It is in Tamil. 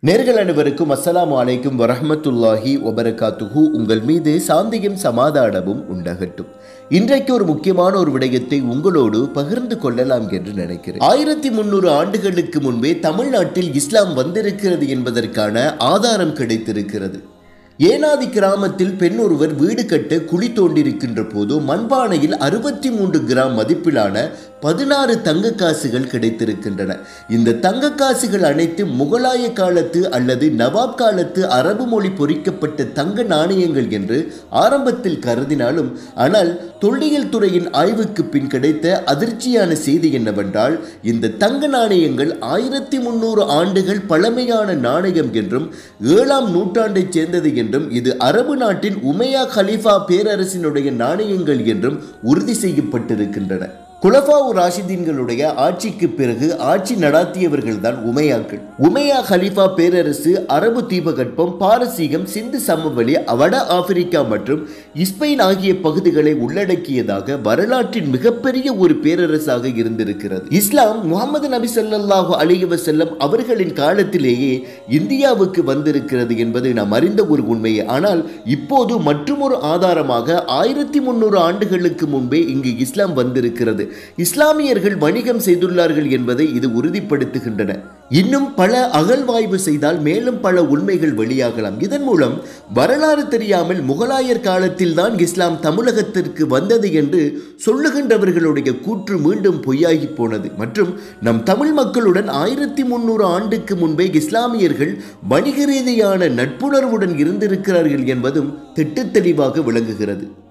நேர்கள் அனைவருக்கும் அஸ்ஸலாமு அலைக்கும் வரஹ்மத்துல்லாஹி வபரகாத்துஹு உங்கள் மீது சாந்தியும் சமாதானமும் உண்டாகட்டும் இன்றைக்கு ஒரு முக்கியமான ஒரு விடயத்தை உங்களோடு பகிர்ந்து கொள்ளலாம் என்று நினைக்கிறேன் ஆயிரத்தி முன்னூறு ஆண்டுகளுக்கு முன்பே தமிழ்நாட்டில் இஸ்லாம் வந்திருக்கிறது என்பதற்கான ஆதாரம் கிடைத்திருக்கிறது ஏனாதி கிராமத்தில் பெண் ஒருவர் வீடு கட்ட குழி தோண்டியிருக்கின்ற போது மண்பானையில் அறுபத்தி மூன்று கிராம் மதிப்பிலான பதினாறு தங்க காசுகள் கிடைத்திருக்கின்றன இந்த தங்க காசுகள் அனைத்து முகலாய காலத்து அல்லது நவாப் காலத்து அரபு மொழி பொறிக்கப்பட்ட தங்க நாணயங்கள் என்று ஆரம்பத்தில் கருதினாலும் ஆனால் தொல்லியல் துறையின் ஆய்வுக்கு பின் கிடைத்த அதிர்ச்சியான செய்தி என்னவென்றால் இந்த தங்க நாணயங்கள் ஆயிரத்தி முன்னூறு ஆண்டுகள் பழமையான நாணயம் என்றும் ஏழாம் நூற்றாண்டைச் சேர்ந்தது என்றும் இது அரபு நாட்டின் உமையா கலீஃபா பேரரசினுடைய நாணயங்கள் என்றும் உறுதி செய்யப்பட்டிருக்கின்றன குலஃபா ராஷிதீன்களுடைய ஆட்சிக்கு பிறகு ஆட்சி நடாத்தியவர்கள் தான் உமையாக்கள் உமையா ஹலிஃபா பேரரசு அரபு தீபகற்பம் பாரசீகம் சிந்து சமவெளி வட ஆப்பிரிக்கா மற்றும் இஸ்பெயின் ஆகிய பகுதிகளை உள்ளடக்கியதாக வரலாற்றின் மிகப்பெரிய ஒரு பேரரசாக இருந்திருக்கிறது இஸ்லாம் முகமது நபி ஸல்லல்லாஹு அலைஹி வஸல்லம் அவர்களின் காலத்திலேயே இந்தியாவுக்கு வந்திருக்கிறது என்பது நாம் அறிந்த ஒரு உண்மையே ஆனால் இப்போது மற்றுமொரு ஆதாரமாக ஆயிரத்தி முன்னூறு ஆண்டுகளுக்கு முன்பே இங்கு இஸ்லாம் வந்திருக்கிறது இஸ்லாமியர்கள் வணிகம் செய்துள்ளார்கள் என்பதை இது உறுதிப்படுத்துகின்றன இன்னும் பல அகழ்வாய்வு செய்தால் மேலும் பல உண்மைகள் வெளியாகலாம் இதன் மூலம் வரலாறு தெரியாமல் முகலாயர் காலத்தில் தான் இஸ்லாம் தமிழகத்திற்கு வந்தது என்று சொல்லுகின்றவர்களுடைய கூற்று மீண்டும் பொய்யாகி போனது மற்றும் நம் தமிழ் மக்களுடன் ஆயிரத்தி முன்னூறு ஆண்டுக்கு முன்பே இஸ்லாமியர்கள் வணிக ரீதியான நட்புணர்வுடன் இருந்திருக்கிறார்கள் என்பதும் திட்டத்தெளிவாக விளங்குகிறது